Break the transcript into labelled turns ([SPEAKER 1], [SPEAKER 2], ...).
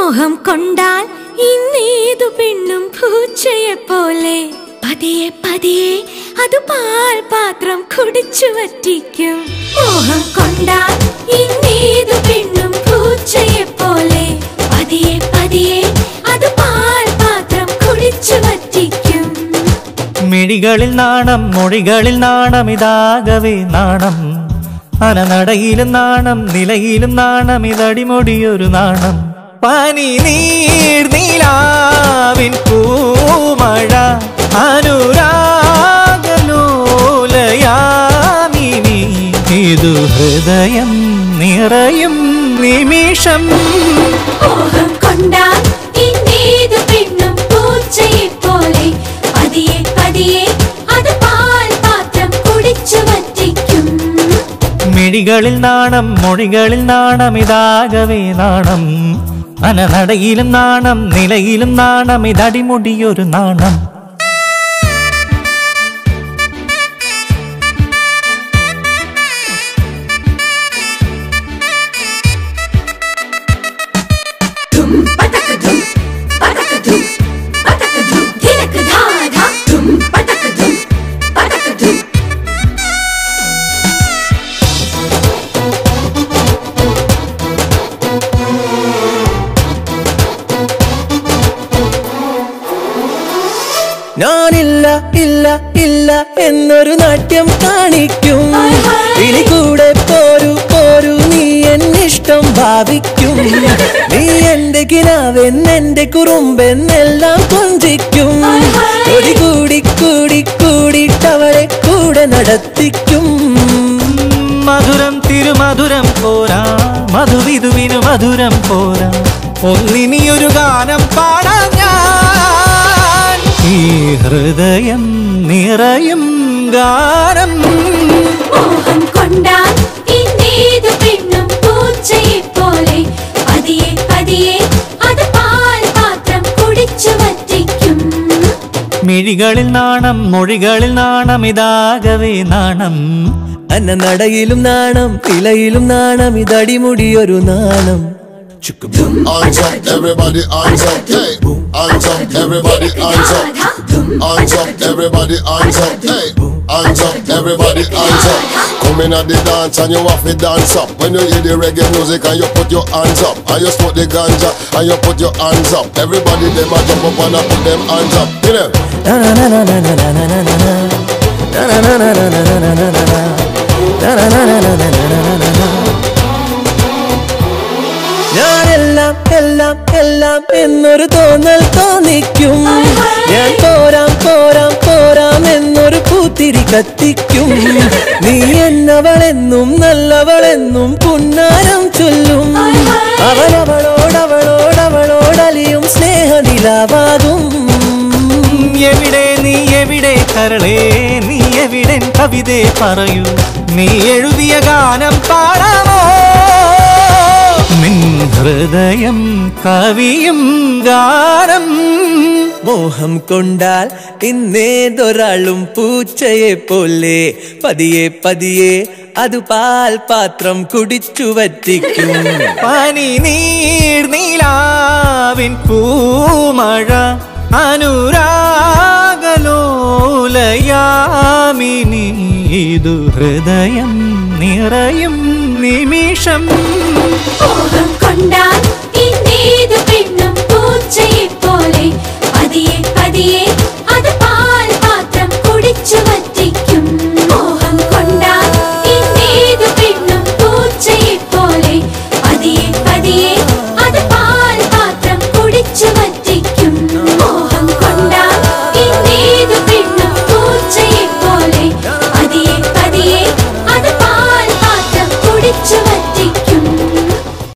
[SPEAKER 1] മോഹം കൊണ്ടാൽ ഇന്നേതു പെണ്ണും പൂച്ചയെ പോലെ പതിയെ പതിയെ അത് പാൽ പാത്രം കുടിച്ചു വറ്റിക്കും മോഹം കൊണ്ടാൽ ഇന്നേതു പെണ്ണും പൂച്ചയെ പോലെ പതിയെ പതിയെ അത് പാൽ പാത്രം കുടിച്ചു വറ്റിക്കും
[SPEAKER 2] മിഴികളിൽ നാണം മൊഴികളിൽ നാണം ഇതാകവേ നാണം അനനടയിലും നാണം നിലയിലും നാണം ഇതടിമൊടിയൊരു നാണം പനി നീർ നീലാവിൻ പൂമഴ അനുരാഗലോലയാമിനി ഇതു ഹൃദയം നിറയും നിമിഷം
[SPEAKER 1] മോഹം കൊണ്ടാൽ ഇന്നേതു പെണ്ണും പൂച്ചയെ പോലെ പതിയെ പതിയെ അത് പാൽ പാത്രം കുടിച്ചു വറ്റിക്കും
[SPEAKER 2] മിഴികളിൽ നാണം മൊഴികളിൽ നാണം ഇതാകവേ നാണം അനനടയിലും നാണം നിലയിലും നാണം ഇതടിമുടിയൊരു നാണം
[SPEAKER 1] ധും പതക ധും പതക ധും പതക ധും ധിനക ധാ ധാ ധും പതക ധും പതക ധും
[SPEAKER 3] ഞാനില്ല ഇല്ല ഇല്ല എന്നൊരു നാട്യം കാണിക്കും ഇനി കൂടെ പോരു പോരു നീ എന്നിഷ്ടം ഭാവിക്കും നീ എന്റെ കിനാവെൻ എന്റെ കുറുമ്പെന്നെല്ലാം കൊഞ്ചിക്കും ഒരു കൂടി കൂടി കൂടിയിട്ടവളെ കൂടെ നടത്തിക്കും
[SPEAKER 2] മധുരം തിരുമധുരം പോരാ മധുവിധുവിനു മധുരം പോരാ ഒന്നിനിയൊരു ഗാനം പാടാം ഞാൻ ഈ ഹൃദയം നിറയും ഗാനം
[SPEAKER 1] മോഹം കൊണ്ടാൽ ഇന്നേതു പെണ്ണും പൂച്ചയെ പോലെ പതിയെ പതിയെ അത് പാൽ പാത്രം കുടിച്ചു വറ്റിക്കും
[SPEAKER 2] മിഴികളിൽ നാണം മൊഴികളിൽ നാണം ഇതാകവേ നാണം
[SPEAKER 3] അന്ന നടയിലും നാണം ഇലയിലും നാണം ഇതടിമുടിയൊരു നാണം
[SPEAKER 4] Hands up, everybody hands up, hey. Hands up, everybody hands up. Hands up, everybody hands up, hey. Hands up, everybody hands up. Come in at the dance and you have to dance up. When you hear the reggae music and you put your hands up, and you smoke the ganja and you put your hands up. Everybody them a jump up and a put them hands up. You know?
[SPEAKER 3] ഞാനെല്ലാം എല്ലാം എല്ലാം എന്നൊരു തോന്നൽ തോന്നിക്കും ഞാൻ പോരാം പോരാം പോരാം എന്നൊരു പൂത്തിരി കത്തിക്കും നീ എന്നവളെന്നും നല്ലവളെന്നും പുന്നാരം ചൊല്ലും അവളവളോടവളോടവളോടലിയും സ്നേഹനിലാവാകും
[SPEAKER 2] എവിടെ നീ എവിടെ കരളേ നീ എവിടെ കവിതേ പറയൂ നീ എഴുതിയ ഗാനം പാടാമോ നിൻ ഹൃദയം കവിയും ഗാനം
[SPEAKER 3] മോഹം കൊണ്ടാൽ ഇന്നേതൊരാളും പൂച്ചയെ പോലെ പതിയെ പതിയെ അത് പാൽ പാത്രം കുടിച്ചു വറ്റിക്കും
[SPEAKER 2] പനി നീർ നീലാവിൻ പൂമഴ അനുരാഗലോലയാമിനി ഇതു ഹൃദയം നിറയും നിമിഷം
[SPEAKER 1] മോഹം കൊണ്ടാൽ